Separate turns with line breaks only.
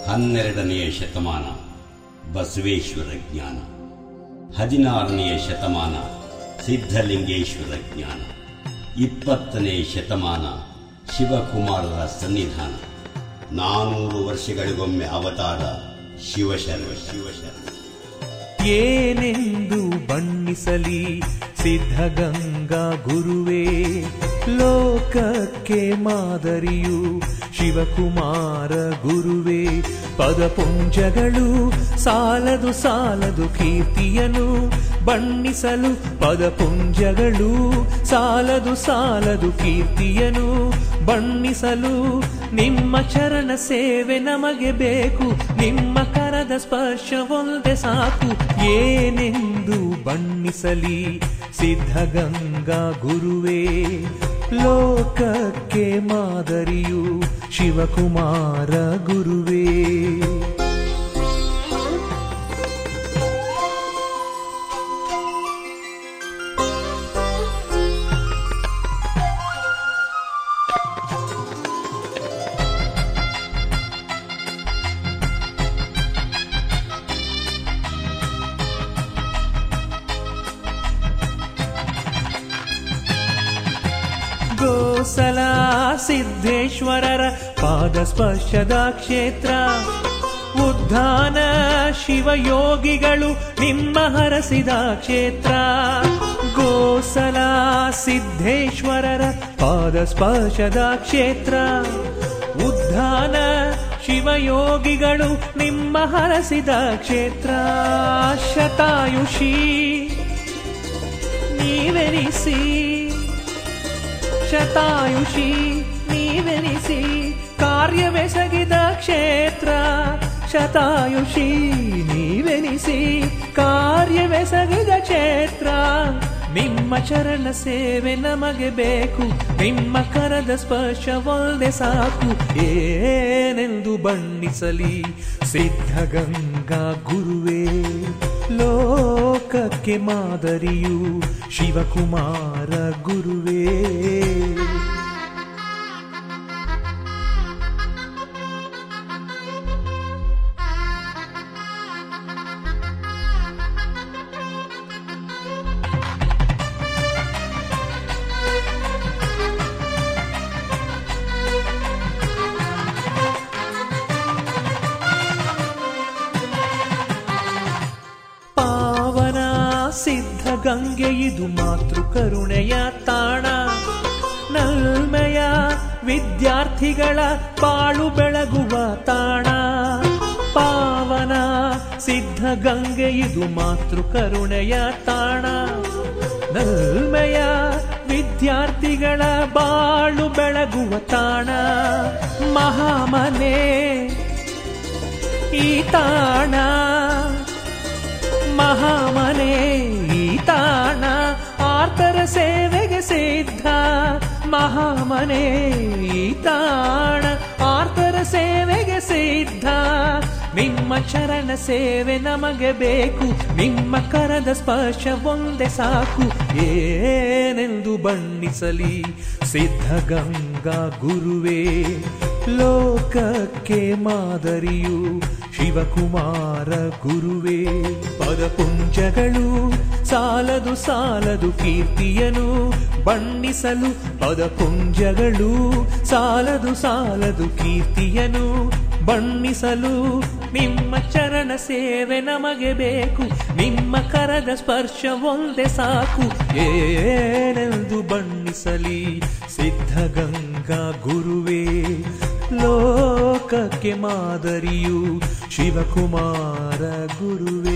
ಹನ್ನೆರಡನೆಯ ಶತಮಾನ ಬಸವೇಶ್ವರ ಜ್ಞಾನ ಹದಿನಾರನೆಯ ಶತಮಾನ ಸಿದ್ಧಲಿಂಗೇಶ್ವರ ಜ್ಞಾನ ಇಪ್ಪತ್ತನೇ ಶತಮಾನ ಶಿವಕುಮಾರರ ಸನ್ನಿಧಾನ ನಾನೂರು ವರ್ಷಗಳಿಗೊಮ್ಮೆ ಅವತಾರ ಶಿವಶರ್ವ ಶಿವಶರ್ವ
ಏನೆಂದು ಬಣ್ಣಿಸಲಿ ಸಿದ್ಧಗಂಗಾ ಗುರುವೇ ಲೋಕಕ್ಕೆ ಮಾದರಿಯು ಶಿವಕುಮಾರ ಗುರುವೇ ಪದಪುಂಜಗಳು ಸಾಲದು ಸಾಲದು ಕೀರ್ತಿಯನು ಬಣ್ಣಿಸಲು ಪದಪುಂಜಗಳು ಸಾಲದು ಸಾಲದು ಕೀರ್ತಿಯನು ಬಣ್ಣಿಸಲು ನಿಮ್ಮ ಚರಣ ಸೇವೆ ನಮಗೆ ಬೇಕು ನಿಮ್ಮ ಕರದ ಸ್ಪರ್ಶ ಒಂದೇ ಸಾಕು ಏನೆಂದು ಬಣ್ಣಿಸಲಿ ಸಿದ್ಧಗಂಗಾ ಗುರುವೇ ಲೋಕಕ್ಕೆ ಮಾದರಿಯು ಶಿವಕುಮಾರ ಗುರುವೇ ಗೋಸಲ ಸಿದ್ದೇಶ್ವರರ ಪಾದ ಸ್ಪರ್ಶದ ಕ್ಷೇತ್ರ ಉದ್ಧಾನ ಶಿವಯೋಗಿಗಳು ನಿಮ್ಮ ಹರಸಿದ ಕ್ಷೇತ್ರ ಗೋಸಲ ಸಿದ್ದೇಶ್ವರರ ಪಾದ ಸ್ಪರ್ಶದ ಕ್ಷೇತ್ರ ಉದ್ಧಾನ ಶಿವಯೋಗಿಗಳು ನಿಮ್ಮ ಹರಸಿದ ಕ್ಷೇತ್ರ ಶತಾಯುಷಿ ನೀವೆನಿಸಿ ಶತಾಯುಷಿ ನೀವೆನಿಸಿ ಕಾರ್ಯವೆಸಗಿದ ಕ್ಷೇತ್ರ ಶತಾಯುಷಿ ನೀವೆನಿಸಿ ಕಾರ್ಯವೆಸಗಿದ ಕ್ಷೇತ್ರ ನಿಮ್ಮ ಚರಣ ಸೇವೆ ನಮಗೆ ಬೇಕು ನಿಮ್ಮ ಕರದ ಸ್ಪರ್ಶ ಒಂದೇ ಸಾಕು ಏನೆಂದು ಬಣ್ಣಿಸಲಿ ಸಿದ್ಧಗಂಗಾ ಗುರುವೇ ಲೋಕಕ್ಕೆ ಮಾದರಿಯು ಶಿವಕುಮಾರ ಗುರುವೇ ಪಾವನ ಸಿದ್ಧ ಗಂಗೆ ಇದು ಮಾತೃ ಕರುಣೆಯ ತಾಣ ನಲ್ಮೆಯ ವಿದ್ಯಾರ್ಥಿಗಳ ಬಾಳು ಬೆಳಗುವ ತಾಣ ಪಾವನ ಸಿದ್ಧ ಗಂಗೆ ಇದು ಮಾತೃ ಕರುಣೆಯ ತಾಣ ನಲ್ಮೆಯ ವಿದ್ಯಾರ್ಥಿಗಳ ಬಾಳು ಬೆಳಗುವ ತಾಣ ಮಹಾಮನೆ ಈ ತಾಣ ಮಹಾಮನೆ ಈ ತಾಣ ಆರ್ತರ ಸೇವೆಗೆ ಸಿದ್ಧ ಮಹಾಮನೆ ಈ ತಾಣ ಆರ್ತರ ಸೇವೆಗೆ ಸಿದ್ಧ ನಿಮ್ಮ ಚರಣ ಸೇವೆ ನಮಗೆ ಬೇಕು ನಿಮ್ಮ ಕರದ ಸ್ಪರ್ಶ ಒಂದೇ ಸಾಕು ಏನೆಂದು ಬಣ್ಣಿಸಲಿ ಸಿದ್ಧಗಂಗಾ ಗುರುವೇ ಲೋಕಕ್ಕೆ ಮಾದರಿಯು ಶಿವಕುಮಾರ ಗುರುವೇ ಪದಪುಂಜಗಳು ಸಾಲದು ಸಾಲದು ಕೀರ್ತಿಯನು ಬಣ್ಣಿಸಲು ಪದಪುಂಜಗಳು ಸಾಲದು ಸಾಲದು ಕೀರ್ತಿಯನು ಬಣ್ಣಿಸಲು ನಿಮ್ಮ ಚರಣ ಸೇವೆ ನಮಗೆ ಬೇಕು ನಿಮ್ಮ ಕರದ ಸ್ಪರ್ಶ ಒಂದೇ ಸಾಕು ಏನೆಂದು ಬಣ್ಣಿಸಲಿ ಸಿದ್ಧಗಂಗಾ ಗುರುವೇ ಲೋಕಕ್ಕೆ ಮಾದರಿಯು ಶಿವಕುಮಾರ ಗುರುವೇ